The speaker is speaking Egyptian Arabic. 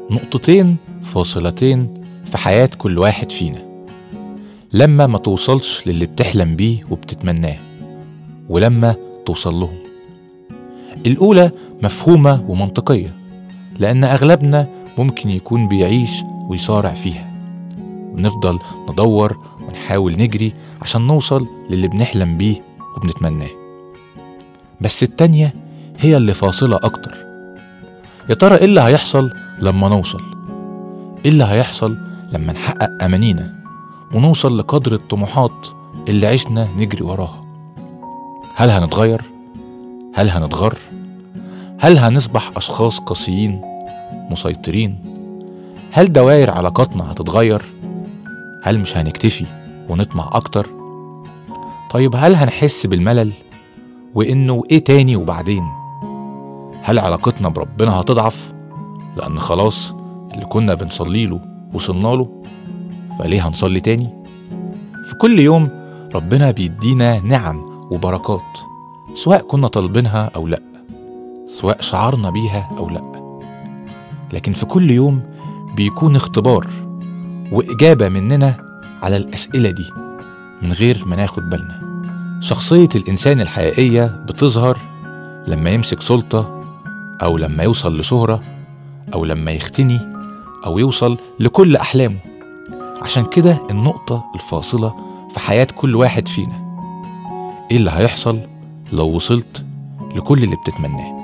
نقطتين فاصلتين في حياة كل واحد فينا لما ما توصلش للي بتحلم بيه وبتتمناه ولما توصل لهم الأولى مفهومة ومنطقية لأن أغلبنا ممكن يكون بيعيش ويصارع فيها بنفضل ندور ونحاول نجري عشان نوصل للي بنحلم بيه وبنتمناه بس التانية هي اللي فاصلة أكتر يا ترى إيه اللي هيحصل لما نوصل إيه اللي هيحصل لما نحقق أمانينا ونوصل لقدر الطموحات اللي عشنا نجري وراها هل هنتغير؟ هل هنتغر؟ هل هنصبح أشخاص قاسيين مسيطرين؟ هل دوائر علاقاتنا هتتغير؟ هل مش هنكتفي ونطمع أكتر؟ طيب هل هنحس بالملل؟ وإنه إيه تاني وبعدين؟ هل علاقتنا بربنا هتضعف؟ لأن خلاص اللي كنا بنصلي له وصلنا له فليه هنصلي تاني؟ في كل يوم ربنا بيدينا نعم وبركات سواء كنا طالبينها أو لأ سواء شعرنا بيها أو لأ لكن في كل يوم بيكون اختبار وإجابة مننا على الأسئلة دي من غير ما ناخد بالنا شخصية الإنسان الحقيقية بتظهر لما يمسك سلطة أو لما يوصل لشهرة أو لما يختني أو يوصل لكل أحلامه عشان كده النقطة الفاصلة في حياة كل واحد فينا إيه اللي هيحصل لو وصلت لكل اللي بتتمناه